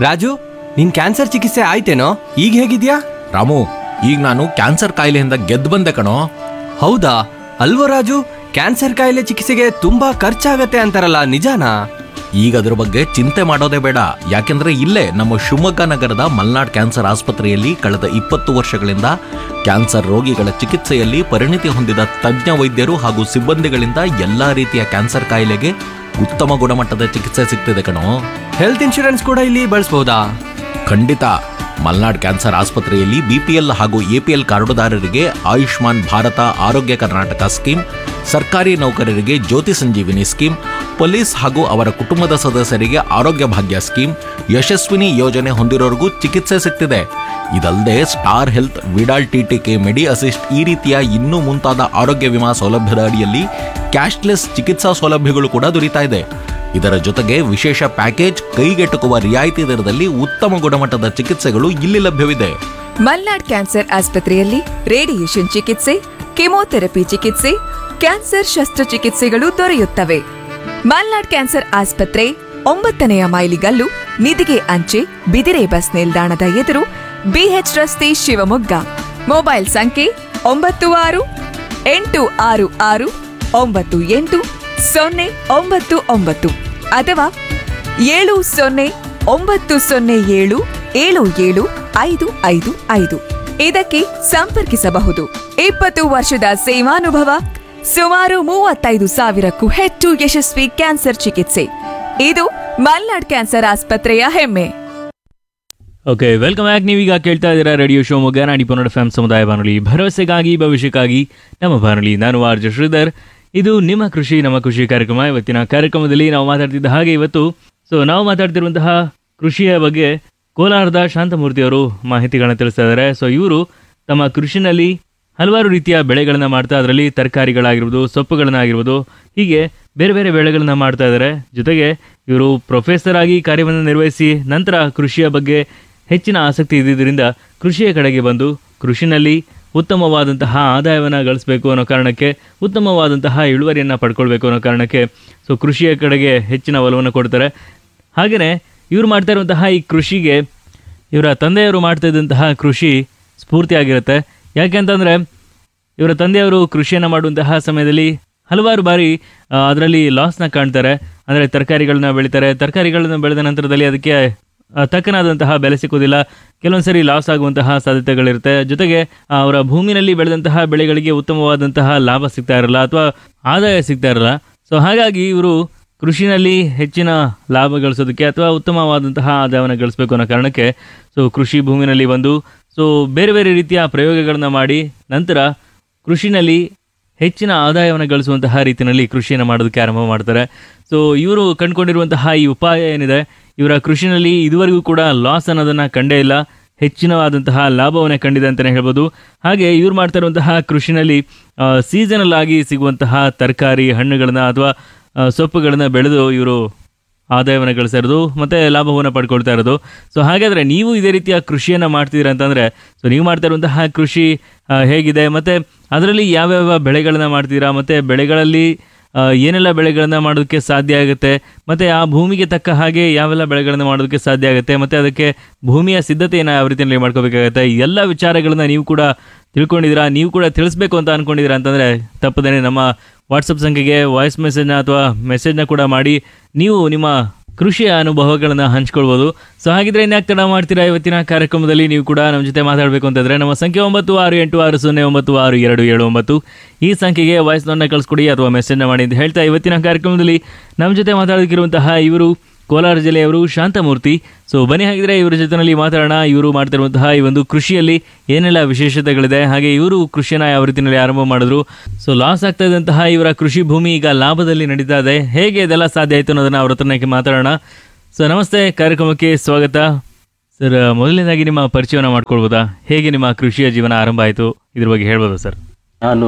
ರಾಜು ನಿನ್ ಕ್ಯಾನ್ಸರ್ ಚಿಕಿತ್ಸೆ ಆಯ್ತೇನೋ ಈಗ ಹೇಗಿದ್ಯಾ ರಾಮು ಈಗ ನಾನು ಕ್ಯಾನ್ಸರ್ ಕಾಯಿಲೆಯಿಂದ ಗೆದ್ದು ಬಂದೆ ಕಣೋ ಹೌದಾ ಅಲ್ವೋ ರಾಜು ಕ್ಯಾನ್ಸರ್ ಕಾಯಿಲೆ ಚಿಕಿತ್ಸೆಗೆ ತುಂಬಾ ಖರ್ಚಾಗತ್ತೆ ಅಂತಾರಲ್ಲ ನಿಜಾನಾ ಈಗ ಅದ್ರ ಬಗ್ಗೆ ಚಿಂತೆ ಮಾಡೋದೇ ಬೇಡ ಯಾಕೆಂದ್ರೆ ಇಲ್ಲೇ ನಮ್ಮ ಶಿವಮೊಗ್ಗ ನಗರದ ಮಲ್ನಾಡ್ ಕ್ಯಾನ್ಸರ್ ಆಸ್ಪತ್ರೆಯಲ್ಲಿ ಕಳೆದ ಇಪ್ಪತ್ತು ವರ್ಷಗಳಿಂದ ಕ್ಯಾನ್ಸರ್ ರೋಗಿಗಳ ಚಿಕಿತ್ಸೆಯಲ್ಲಿ ಪರಿಣಿತಿ ಹೊಂದಿದ ತಜ್ಞ ವೈದ್ಯರು ಹಾಗೂ ಸಿಬ್ಬಂದಿಗಳಿಂದ ಎಲ್ಲಾ ರೀತಿಯ ಕ್ಯಾನ್ಸರ್ ಕಾಯಿಲೆಗೆ ಉತ್ತಮ ಗುಣಮಟ್ಟದ ಚಿಕಿತ್ಸೆ ಸಿಗ್ತಿದೆ ಕಣೋ ಹೆಲ್ತ್ ಇನ್ಶೂರೆನ್ಸ್ ಕೂಡ ಇಲ್ಲಿ ಬಳಸ್ಬೋದಾ ಖಂಡಿತ ಮಲ್ನಾಡ್ ಕ್ಯಾನ್ಸರ್ ಆಸ್ಪತ್ರೆಯಲ್ಲಿ ಬಿಪಿಎಲ್ ಹಾಗೂ ಎಪಿಎಲ್ ಕಾರ್ಡುದಾರರಿಗೆ ಆಯುಷ್ಮಾನ್ ಭಾರತ ಆರೋಗ್ಯ ಕರ್ನಾಟಕ ಸ್ಕೀಮ್ ಸರ್ಕಾರಿ ನೌಕರರಿಗೆ ಜ್ಯೋತಿ ಸಂಜೀವಿನಿ ಸ್ಕೀಮ್ ಪೊಲೀಸ್ ಹಾಗೂ ಅವರ ಕುಟುಂಬದ ಸದಸ್ಯರಿಗೆ ಆರೋಗ್ಯ ಭಾಗ್ಯ ಸ್ಕೀಮ್ ಯಶಸ್ವಿನಿ ಯೋಜನೆ ಹೊಂದಿರೋರಿಗೂ ಚಿಕಿತ್ಸೆ ಸಿಗ್ತಿದೆ ಇದಲ್ಲದೆ Star Health Vidal TTK Medi Assist ಈ ರೀತಿಯ ಇನ್ನೂ ಮುಂತಾದ ಆರೋಗ್ಯ ವಿಮಾ ಸೌಲಭ್ಯದ ಅಡಿಯಲ್ಲಿ ಕ್ಯಾಶ್ಲೆಸ್ ಚಿಕಿತ್ಸಾ ಸೌಲಭ್ಯಗಳು ಕೂಡ ದೊರೀತಾ ಇದೆ ಇದರ ಜೊತೆಗೆ ವಿಶೇಷ ಪ್ಯಾಕೇಜ್ ಕೈಗೆಟುಕುವ ರಿಯಾಯಿತಿ ದರದಲ್ಲಿ ಉತ್ತಮ ಗುಣಮಟ್ಟದ ಚಿಕಿತ್ಸೆಗಳು ಇಲ್ಲಿ ಲಭ್ಯವಿದೆ ಮಲ್ನಾಡ್ ಕ್ಯಾನ್ಸರ್ ಆಸ್ಪತ್ರೆಯಲ್ಲಿ ರೇಡಿಯೇಷನ್ ಚಿಕಿತ್ಸೆ ಕೆಮೊಥೆರಪಿ ಚಿಕಿತ್ಸೆ ಕ್ಯಾನ್ಸರ್ ಶಸ್ತ್ರಚಿಕಿತ್ಸೆಗಳು ದೊರೆಯುತ್ತವೆ ಮಲ್ನಾಡ್ ಕ್ಯಾನ್ಸರ್ ಆಸ್ಪತ್ರೆ ಒಂಬತ್ತನೆಯ ಮೈಲಿಗಲ್ಲು ನಿಧಿಗೆ ಅಂಚೆ ಬಿದಿರೆ ಬಸ್ ನಿಲ್ದಾಣದ ಎದುರು ಬಿಎಚ್ ರಸ್ತೆ ಶಿವಮೊಗ್ಗ ಮೊಬೈಲ್ ಸಂಖ್ಯೆ ಒಂಬತ್ತು ಆರು ಎಂಟು ಆರು ಆರು ಒಂಬತ್ತು ಎಂಟು ಸೊನ್ನೆ ಒಂಬತ್ತು ಒಂಬತ್ತು ಅಥವಾ ಏಳು ಸೊನ್ನೆ ಒಂಬತ್ತು ಸೊನ್ನೆ ಏಳು ಏಳು ಏಳು ಐದು ಐದು ಐದು ಇದಕ್ಕೆ ಸಂಪರ್ಕಿಸಬಹುದು ಇಪ್ಪತ್ತು ವರ್ಷದ ಸೇವಾನುಭವ ಸುಮಾರು ಮೂವತ್ತೈದು ಸಾವಿರಕ್ಕೂ ಹೆಚ್ಚು ಯಶಸ್ವಿ ಕ್ಯಾನ್ಸರ್ ಚಿಕಿತ್ಸೆ ಇದು ಮಲ್ನಾಡ್ ಕ್ಯಾನ್ಸರ್ ಆಸ್ಪತ್ರೆಯ ಹೆಮ್ಮೆ ಓಕೆ ವೆಲ್ಕಮ್ ಬ್ಯಾಕ್ ನೀವೀಗ ಕೇಳ್ತಾ ಇದ್ದೀರಾ ರೇಡಿಯೋ ಶಿವಮೊಗ್ಗ ನಾಡಿ ಪನ್ನಡ ಫ್ಯಾಮ್ ಸಮುದಾಯ ಬಾನುಲಿ ಭರವಸೆಗಾಗಿ ಭವಿಷ್ಯಕ್ಕಾಗಿ ನಮ್ಮ ಬಾನುಲಿ ನಾನು ಆರ್ಜ ಶ್ರೀಧರ್ ಇದು ನಿಮ್ಮ ಕೃಷಿ ನಮ್ಮ ಕೃಷಿ ಕಾರ್ಯಕ್ರಮ ಇವತ್ತಿನ ಕಾರ್ಯಕ್ರಮದಲ್ಲಿ ನಾವು ಮಾತಾಡ್ತಿದ್ದ ಹಾಗೆ ಇವತ್ತು ಸೊ ನಾವು ಮಾತಾಡ್ತಿರುವಂತಹ ಕೃಷಿಯ ಬಗ್ಗೆ ಕೋಲಾರದ ಶಾಂತಮೂರ್ತಿ ಅವರು ಮಾಹಿತಿಗಳನ್ನ ತಿಳಿಸ್ತಾ ಇದ್ದಾರೆ ಸೊ ಇವರು ತಮ್ಮ ಕೃಷಿನಲ್ಲಿ ಹಲವಾರು ರೀತಿಯ ಬೆಳೆಗಳನ್ನ ಮಾಡ್ತಾ ಅದರಲ್ಲಿ ತರಕಾರಿಗಳಾಗಿರ್ಬೋದು ಸೊಪ್ಪುಗಳನ್ನಾಗಿರ್ಬೋದು ಹೀಗೆ ಬೇರೆ ಬೇರೆ ಬೆಳೆಗಳನ್ನ ಮಾಡ್ತಾ ಇದ್ದಾರೆ ಜೊತೆಗೆ ಇವರು ಪ್ರೊಫೆಸರ್ ಆಗಿ ಕಾರ್ಯವನ್ನು ನಿರ್ವಹಿಸಿ ನಂತರ ಕೃಷಿಯ ಬಗ್ಗೆ ಹೆಚ್ಚಿನ ಆಸಕ್ತಿ ಇದ್ದಿದ್ದರಿಂದ ಕೃಷಿಯ ಕಡೆಗೆ ಬಂದು ಕೃಷಿನಲ್ಲಿ ಉತ್ತಮವಾದಂತಹ ಆದಾಯವನ್ನು ಗಳಿಸಬೇಕು ಅನ್ನೋ ಕಾರಣಕ್ಕೆ ಉತ್ತಮವಾದಂತಹ ಇಳುವರಿಯನ್ನು ಪಡ್ಕೊಳ್ಬೇಕು ಅನ್ನೋ ಕಾರಣಕ್ಕೆ ಸೊ ಕೃಷಿಯ ಕಡೆಗೆ ಹೆಚ್ಚಿನ ಒಲವನ್ನು ಕೊಡ್ತಾರೆ ಹಾಗೆಯೇ ಇವರು ಮಾಡ್ತಾ ಇರುವಂತಹ ಈ ಕೃಷಿಗೆ ಇವರ ತಂದೆಯವರು ಮಾಡ್ತಾ ಇದ್ದಂತಹ ಕೃಷಿ ಸ್ಫೂರ್ತಿಯಾಗಿರುತ್ತೆ ಯಾಕೆಂತಂದರೆ ಇವರ ತಂದೆಯವರು ಕೃಷಿಯನ್ನು ಮಾಡುವಂತಹ ಸಮಯದಲ್ಲಿ ಹಲವಾರು ಬಾರಿ ಅದರಲ್ಲಿ ಲಾಸ್ನ ಕಾಣ್ತಾರೆ ಅಂದರೆ ತರಕಾರಿಗಳನ್ನ ಬೆಳೀತಾರೆ ತರಕಾರಿಗಳನ್ನ ಬೆಳೆದ ನಂತರದಲ್ಲಿ ಅದಕ್ಕೆ ಆ, ತಕ್ಕನಾದಂತಹ ಬೆಲೆ ಸಿಗೋದಿಲ್ಲ ಕೆಲವೊಂದು ಸರಿ ಲಾಸ್ ಆಗುವಂತಹ ಸಾಧ್ಯತೆಗಳಿರುತ್ತೆ ಜೊತೆಗೆ ಆ, ಅವರ ಭೂಮಿನಲ್ಲಿ ಬೆಳೆದಂತಹ ಬೆಳೆಗಳಿಗೆ ಉತ್ತಮವಾದಂತಹ ಲಾಭ ಸಿಗ್ತಾ ಇರಲ್ಲ ಅಥವಾ ಆದಾಯ ಸಿಗ್ತಾ ಇರಲ್ಲ ಸೊ ಹಾಗಾಗಿ ಇವರು ಕೃಷಿನಲ್ಲಿ ಹೆಚ್ಚಿನ ಲಾಭ ಗಳಿಸೋದಕ್ಕೆ ಅಥವಾ ಉತ್ತಮವಾದಂತಹ ಆದಾಯವನ್ನು ಗಳಿಸಬೇಕು ಅನ್ನೋ ಕಾರಣಕ್ಕೆ ಸೊ ಕೃಷಿ ಭೂಮಿನಲ್ಲಿ ಬಂದು ಸೊ ಬೇರೆ ಬೇರೆ ರೀತಿಯ ಪ್ರಯೋಗಗಳನ್ನ ಮಾಡಿ ನಂತರ ಕೃಷಿನಲ್ಲಿ ಹೆಚ್ಚಿನ ಆದಾಯವನ್ನು ಗಳಿಸುವಂತಹ ರೀತಿಯಲ್ಲಿ ಕೃಷಿಯನ್ನು ಮಾಡೋದಕ್ಕೆ ಆರಂಭ ಮಾಡ್ತಾರೆ ಸೊ ಇವರು ಕಂಡುಕೊಂಡಿರುವಂತಹ ಈ ಉಪಾಯ ಏನಿದೆ ಇವರ ಕೃಷಿನಲ್ಲಿ ಇದುವರೆಗೂ ಕೂಡ ಲಾಸ್ ಅನ್ನೋದನ್ನು ಕಂಡೇ ಇಲ್ಲ ಹೆಚ್ಚಿನವಾದಂತಹ ಲಾಭವನ್ನೇ ಕಂಡಿದೆ ಅಂತಲೇ ಹೇಳ್ಬೋದು ಹಾಗೆ ಇವ್ರು ಮಾಡ್ತಾ ಇರುವಂತಹ ಕೃಷಿನಲ್ಲಿ ಸೀಸನಲ್ ಆಗಿ ಸಿಗುವಂತಹ ತರಕಾರಿ ಹಣ್ಣುಗಳನ್ನ ಅಥವಾ ಆ, ಸೊಪ್ಪುಗಳನ್ನ ಬೆಳೆದು ಇವರು ಆದಾಯವನ್ನು ಗಳಿಸ್ತಾ ಇರೋದು ಮತ್ತು ಲಾಭವನ್ನು ಪಡ್ಕೊಳ್ತಾ ಇರೋದು ಸೊ ಹಾಗಾದರೆ ನೀವು ಇದೇ ರೀತಿಯ ಕೃಷಿಯನ್ನು ಮಾಡ್ತಿದ್ದೀರಾ ಅಂತಂದರೆ ಸೊ ನೀವು ಮಾಡ್ತಾ ಇರುವಂತಹ ಕೃಷಿ ಆ, ಹೇಗಿದೆ ಮತ್ತು ಅದರಲ್ಲಿ ಯಾವ್ಯಾವ ಬೆಳೆಗಳನ್ನ ಮಾಡ್ತೀರಾ ಮತ್ತು ಬೆಳೆಗಳಲ್ಲಿ ಆ, ಏನೆಲ್ಲ ಬೆಳೆಗಳನ್ನ ಮಾಡೋದಕ್ಕೆ ಸಾಧ್ಯ ಆಗುತ್ತೆ ಮತ್ತು ಆ ಭೂಮಿಗೆ ತಕ್ಕ ಹಾಗೆ ಯಾವೆಲ್ಲ ಬೆಳೆಗಳನ್ನ ಮಾಡೋದಕ್ಕೆ ಸಾಧ್ಯ ಆಗುತ್ತೆ ಮತ್ತು ಅದಕ್ಕೆ ಭೂಮಿಯ ಸಿದ್ಧತೆಯನ್ನು ಯಾವ ರೀತಿಯಲ್ಲಿ ಮಾಡ್ಕೋಬೇಕಾಗುತ್ತೆ ಈ ಎಲ್ಲ ವಿಚಾರಗಳನ್ನ ನೀವು ಕೂಡ ತಿಳ್ಕೊಂಡಿದ್ದೀರಾ ನೀವು ಕೂಡ ತಿಳಿಸ್ಬೇಕು ಅಂತ ಅನ್ಕೊಂಡಿದ್ದೀರಾ ಅಂತಂದರೆ ತಪ್ಪದೇನೆ ನಮ್ಮ ವಾಟ್ಸಪ್ ಸಂಖ್ಯೆಗೆ ವಾಯ್ಸ್ ಮೆಸೇಜ್ನ ಅಥವಾ ಮೆಸೇಜ್ನ ಕೂಡ ಮಾಡಿ ನೀವು ನಿಮ್ಮ ಕೃಷಿಯ ಅನುಭವಗಳನ್ನು ಹಂಚ್ಕೊಳ್ಬೋದು ಸೊ ಹಾಗಿದ್ರೆ ಇನ್ಯಾಕೆ ತಡ ಮಾಡ್ತೀರಾ ಇವತ್ತಿನ ಕಾರ್ಯಕ್ರಮದಲ್ಲಿ ನೀವು ಕೂಡ ನಮ್ಮ ಜೊತೆ ಮಾತಾಡಬೇಕು ಅಂತಂದರೆ ನಮ್ಮ ಸಂಖ್ಯೆ ಒಂಬತ್ತು ಆರು ಎಂಟು ಆರು ಸೊನ್ನೆ ಒಂಬತ್ತು ಆರು ಎರಡು ಏಳು ಒಂಬತ್ತು ಈ ಸಂಖ್ಯೆಗೆ ವಾಯ್ಸ್ನನ್ನ ಕಳಿಸ್ಕೊಡಿ ಅಥವಾ ಮೆಸೇಜ್ನ ಮಾಡಿ ಅಂತ ಹೇಳ್ತಾ ಇವತ್ತಿನ ಕಾರ್ಯಕ್ರಮದಲ್ಲಿ ನಮ್ಮ ಜೊತೆ ಮಾತಾಡೋದಕ್ಕಿರುವಂತಹ ಇವರು ಕೋಲಾರ ಜಿಲ್ಲೆಯವರು ಶಾಂತಮೂರ್ತಿ ಸೊ ಬನ್ನಿ ಹಾಗಿದ್ರೆ ಇವರ ಜೊತೆನಲ್ಲಿ ಮಾತಾಡೋಣ ಇವರು ಮಾಡ್ತಿರುವಂತಹ ಈ ಒಂದು ಕೃಷಿಯಲ್ಲಿ ಏನೆಲ್ಲ ವಿಶೇಷತೆಗಳಿದೆ ಹಾಗೆ ಇವರು ಕೃಷಿನ ಯಾವ ರೀತಿಯಲ್ಲಿ ಆರಂಭ ಮಾಡಿದ್ರು ಸೊ ಲಾಸ್ ಆಗ್ತಾ ಇದ್ದಂತಹ ಇವರ ಕೃಷಿ ಭೂಮಿ ಈಗ ಲಾಭದಲ್ಲಿ ನಡೀತಾ ಇದೆ ಹೇಗೆ ಇದೆಲ್ಲ ಸಾಧ್ಯ ಆಯಿತು ಅನ್ನೋದನ್ನ ಅವ್ರ ಹತ್ರನೇ ಮಾತಾಡೋಣ ಸೊ ನಮಸ್ತೆ ಕಾರ್ಯಕ್ರಮಕ್ಕೆ ಸ್ವಾಗತ ಸರ್ ಮೊದಲನೇದಾಗಿ ನಿಮ್ಮ ಪರಿಚಯನ ಮಾಡ್ಕೊಳ್ಬೋದಾ ಹೇಗೆ ನಿಮ್ಮ ಕೃಷಿಯ ಜೀವನ ಆರಂಭ ಆಯಿತು ಇದ್ರ ಬಗ್ಗೆ ಹೇಳ್ಬೋದಾ ಸರ್ ನಾನು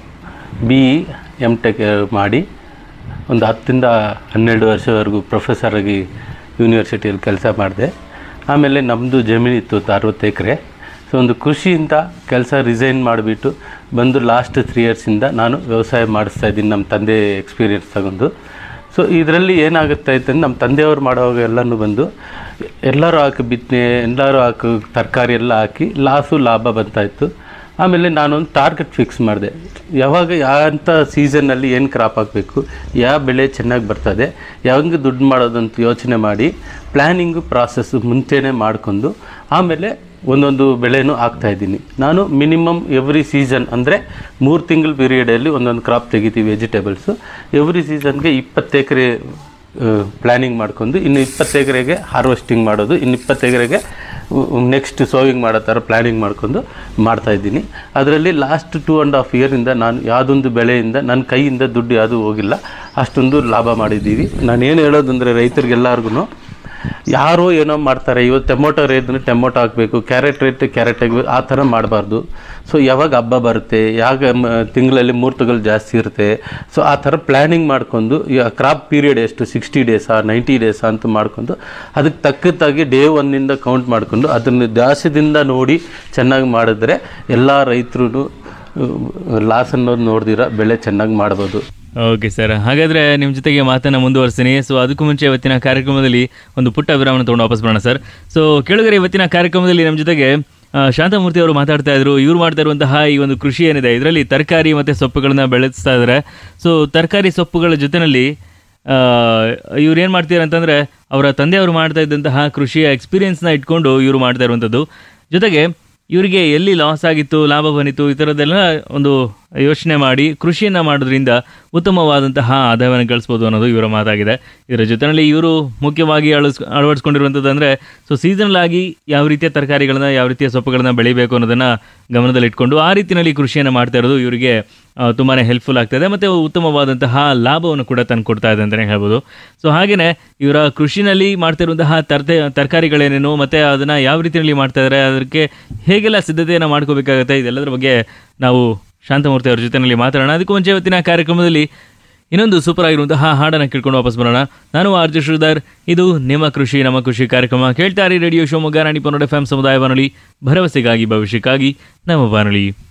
ಬಿ ಇ ಎಮ್ ಟೆಕ್ ಮಾಡಿ ಒಂದು ಹತ್ತರಿಂದ ಹನ್ನೆರಡು ವರ್ಷವರೆಗೂ ಪ್ರೊಫೆಸರ್ ಆಗಿ ಯೂನಿವರ್ಸಿಟಿಯಲ್ಲಿ ಕೆಲಸ ಮಾಡಿದೆ ಆಮೇಲೆ ನಮ್ಮದು ಜಮೀನಿತ್ತು ಒಂದು ಅರವತ್ತು ಎಕರೆ ಸೊ ಒಂದು ಕೃಷಿಯಿಂದ ಕೆಲಸ ರಿಸೈನ್ ಮಾಡಿಬಿಟ್ಟು ಬಂದು ಲಾಸ್ಟ್ ತ್ರೀ ಇಯರ್ಸಿಂದ ನಾನು ವ್ಯವಸಾಯ ಮಾಡಿಸ್ತಾ ಇದ್ದೀನಿ ನಮ್ಮ ತಂದೆ ಎಕ್ಸ್ಪೀರಿಯನ್ಸ್ ತಗೊಂಡು ಸೊ ಇದರಲ್ಲಿ ಏನಾಗುತ್ತೆ ಅಂತ ನಮ್ಮ ತಂದೆಯವರು ಮಾಡುವಾಗ ಎಲ್ಲನೂ ಬಂದು ಎಲ್ಲರೂ ಹಾಕಿ ಬಿತ್ತನೆ ಎಲ್ಲರೂ ಹಾಕಿ ತರಕಾರಿ ಎಲ್ಲ ಹಾಕಿ ಲಾಸು ಲಾಭ ಬಂತಾಯಿತ್ತು ಆಮೇಲೆ ನಾನೊಂದು ಟಾರ್ಗೆಟ್ ಫಿಕ್ಸ್ ಮಾಡಿದೆ ಯಾವಾಗ ಯಾಂಥ ಸೀಸನ್ನಲ್ಲಿ ಏನು ಕ್ರಾಪ್ ಹಾಕಬೇಕು ಯಾವ ಬೆಳೆ ಚೆನ್ನಾಗಿ ಬರ್ತದೆ ಯಾವಂಗೆ ದುಡ್ಡು ಮಾಡೋದಂತ ಯೋಚನೆ ಮಾಡಿ ಪ್ಲ್ಯಾನಿಂಗು ಪ್ರಾಸೆಸ್ಸು ಮುಂಚೆನೇ ಮಾಡ್ಕೊಂಡು ಆಮೇಲೆ ಒಂದೊಂದು ಬೆಳೆನೂ ಹಾಕ್ತಾಯಿದ್ದೀನಿ ನಾನು ಮಿನಿಮಮ್ ಎವ್ರಿ ಸೀಸನ್ ಅಂದರೆ ಮೂರು ತಿಂಗಳ ಪೀರಿಯಡಲ್ಲಿ ಒಂದೊಂದು ಕ್ರಾಪ್ ತೆಗಿತೀವಿ ವೆಜಿಟೇಬಲ್ಸು ಎವ್ರಿ ಸೀಸನ್ಗೆ ಇಪ್ಪತ್ತು ಎಕರೆ ಪ್ಲ್ಯಾನಿಂಗ್ ಮಾಡ್ಕೊಂಡು ಇನ್ನು ಇಪ್ಪತ್ತು ಎಕರೆಗೆ ಹಾರ್ವೆಸ್ಟಿಂಗ್ ಮಾಡೋದು ಇನ್ನು ಇಪ್ಪತ್ತು ಎಕರೆಗೆ ನೆಕ್ಸ್ಟ್ ಸೋವಿಂಗ್ ಮಾಡೋ ಥರ ಪ್ಲ್ಯಾನಿಂಗ್ ಮಾಡ್ಕೊಂಡು ಮಾಡ್ತಾಯಿದ್ದೀನಿ ಅದರಲ್ಲಿ ಲಾಸ್ಟ್ ಟೂ ಆ್ಯಂಡ್ ಹಾಫ್ ಇಯರಿಂದ ನಾನು ಯಾವುದೊಂದು ಬೆಳೆಯಿಂದ ನನ್ನ ಕೈಯಿಂದ ದುಡ್ಡು ಯಾವುದೂ ಹೋಗಿಲ್ಲ ಅಷ್ಟೊಂದು ಲಾಭ ಮಾಡಿದ್ದೀವಿ ನಾನು ಏನು ಹೇಳೋದಂದರೆ ರೈತರಿಗೆಲ್ಲರಿಗೂ ಯಾರೋ ಏನೋ ಮಾಡ್ತಾರೆ ಇವತ್ತು ಟೊಮೊಟೊ ರೇಟ್ ಟೊಮೊಟೊ ಹಾಕಬೇಕು ಕ್ಯಾರೆಟ್ ರೇಟ್ ಕ್ಯಾರೆಟ್ ಆಗಬೇಕು ಆ ಥರ ಮಾಡಬಾರ್ದು ಸೊ ಯಾವಾಗ ಹಬ್ಬ ಬರುತ್ತೆ ಯಾವಾಗ ತಿಂಗಳಲ್ಲಿ ಮೂರ್ತಗಳು ಜಾಸ್ತಿ ಇರುತ್ತೆ ಸೊ ಆ ಥರ ಪ್ಲ್ಯಾನಿಂಗ್ ಮಾಡ್ಕೊಂಡು ಈ ಕ್ರಾಪ್ ಪೀರಿಯಡ್ ಎಷ್ಟು ಸಿಕ್ಸ್ಟಿ ಡೇಸಾ ನೈಂಟಿ ಡೇಸಾ ಅಂತ ಮಾಡ್ಕೊಂಡು ಅದಕ್ಕೆ ತಕ್ಕದ್ದಾಗಿ ಡೇ ಒನ್ನಿಂದ ಕೌಂಟ್ ಮಾಡಿಕೊಂಡು ಅದನ್ನು ದಾಸ್ಯದಿಂದ ನೋಡಿ ಚೆನ್ನಾಗಿ ಮಾಡಿದ್ರೆ ಎಲ್ಲ ರೈತರು ಲಾಸ್ ಅನ್ನೋದು ನೋಡ್ದಿರ ಬೆಳೆ ಚೆನ್ನಾಗಿ ಮಾಡ್ಬೋದು ಓಕೆ ಸರ್ ಹಾಗಾದ್ರೆ ನಿಮ್ಮ ಜೊತೆಗೆ ಮಾತನ್ನ ಮುಂದುವರಿಸ್ತೀನಿ ಸೊ ಅದಕ್ಕೂ ಮುಂಚೆ ಇವತ್ತಿನ ಕಾರ್ಯಕ್ರಮದಲ್ಲಿ ಒಂದು ಪುಟ್ಟ ವಿರಾಮನ ತೊಗೊಂಡು ವಾಪಸ್ ಬರೋಣ ಸರ್ ಸೊ ಕೇಳಿದರೆ ಇವತ್ತಿನ ಕಾರ್ಯಕ್ರಮದಲ್ಲಿ ನಮ್ಮ ಜೊತೆಗೆ ಆ, ಶಾಂತಮೂರ್ತಿ ಅವರು ಮಾತಾಡ್ತಾ ಇದ್ರು ಇವ್ರು ಮಾಡ್ತಾ ಇರುವಂತಹ ಈ ಒಂದು ಕೃಷಿ ಏನಿದೆ ಇದರಲ್ಲಿ ತರಕಾರಿ ಮತ್ತು ಸೊಪ್ಪುಗಳನ್ನ ಬೆಳೆಸ್ತಾ ಇದ್ದಾರೆ ಸೊ ತರಕಾರಿ ಸೊಪ್ಪುಗಳ ಜೊತೆಯಲ್ಲಿ ಇವ್ರು ಏನು ಮಾಡ್ತಾರೆ ಅಂತಂದರೆ ಅವರ ತಂದೆಯವರು ಮಾಡ್ತಾ ಇದ್ದಂತಹ ಕೃಷಿಯ ಎಕ್ಸ್ಪೀರಿಯನ್ಸ್ನ ಇಟ್ಕೊಂಡು ಇವರು ಮಾಡ್ತಾ ಇರುವಂಥದ್ದು ಜೊತೆಗೆ ಇವರಿಗೆ ಎಲ್ಲಿ ಲಾಸ್ ಆಗಿತ್ತು ಲಾಭ ಬಂದಿತ್ತು ಈ ಥರದ್ದೆಲ್ಲ ಒಂದು ಯೋಚನೆ ಮಾಡಿ ಕೃಷಿಯನ್ನು ಮಾಡೋದ್ರಿಂದ ಉತ್ತಮವಾದಂತಹ ಆದಾಯವನ್ನು ಗಳಿಸ್ಬೋದು ಅನ್ನೋದು ಇವರ ಮಾತಾಗಿದೆ ಇದರ ಜೊತೆಯಲ್ಲಿ ಇವರು ಮುಖ್ಯವಾಗಿ ಅಳಸ್ ಅಳವಡಿಸ್ಕೊಂಡಿರುವಂಥದ್ದು ಅಂದರೆ ಸೊ ಸೀಸನಲ್ ಆಗಿ ಯಾವ ರೀತಿಯ ತರಕಾರಿಗಳನ್ನ ಯಾವ ರೀತಿಯ ಸೊಪ್ಪುಗಳನ್ನ ಬೆಳಿಬೇಕು ಅನ್ನೋದನ್ನು ಗಮನದಲ್ಲಿಟ್ಕೊಂಡು ಆ ರೀತಿಯಲ್ಲಿ ಕೃಷಿಯನ್ನು ಮಾಡ್ತಾ ಇರೋದು ಇವರಿಗೆ ತುಂಬಾ ಹೆಲ್ಪ್ಫುಲ್ ಆಗ್ತದೆ ಮತ್ತು ಉತ್ತಮವಾದಂತಹ ಲಾಭವನ್ನು ಕೂಡ ತಂದು ಕೊಡ್ತಾ ಇದೆ ಅಂತಲೇ ಹೇಳ್ಬೋದು ಸೊ ಹಾಗೆಯೇ ಇವರ ಕೃಷಿನಲ್ಲಿ ಮಾಡ್ತಿರುವಂತಹ ತರತೆ ತರಕಾರಿಗಳೇನೇನು ಮತ್ತು ಅದನ್ನು ಯಾವ ರೀತಿಯಲ್ಲಿ ಮಾಡ್ತಾ ಇದ್ದಾರೆ ಅದಕ್ಕೆ ಹೇಗೆಲ್ಲ ಸಿದ್ಧತೆಯನ್ನು ಮಾಡ್ಕೋಬೇಕಾಗತ್ತೆ ಇದೆಲ್ಲದರ ಬಗ್ಗೆ ನಾವು ಶಾಂತಮೂರ್ತಿ ಅವ್ರ ಜೊತೆಯಲ್ಲಿ ಮಾತಾಡೋಣ ಅದಕ್ಕೂ ಮುಂಚೆ ಇವತ್ತಿನ ಕಾರ್ಯಕ್ರಮದಲ್ಲಿ ಇನ್ನೊಂದು ಸೂಪರ್ ಆಗಿರುವಂತಹ ಹಾಡನ್ನು ಕೇಳ್ಕೊಂಡು ವಾಪಸ್ ಬರೋಣ ನಾನು ಆರ್ ಜೆ ಶ್ರೀಧರ್ ಇದು ನಿಮ್ಮ ಕೃಷಿ ನಮ್ಮ ಕೃಷಿ ಕಾರ್ಯಕ್ರಮ ಕೇಳ್ತಾರೆ ರೇಡಿಯೋ ಶಿವಮೊಗ್ಗ ನಾಡಿ ಪನ್ನಡ ಎಫ್ ಎಂ ಸಮುದಾಯ ಬಾನುಲಿ ಭರವಸೆಗಾಗಿ ಭವಿಷ್ಯಕ್ಕಾಗಿ ನಮ್ಮ ಬಾನುಲಿ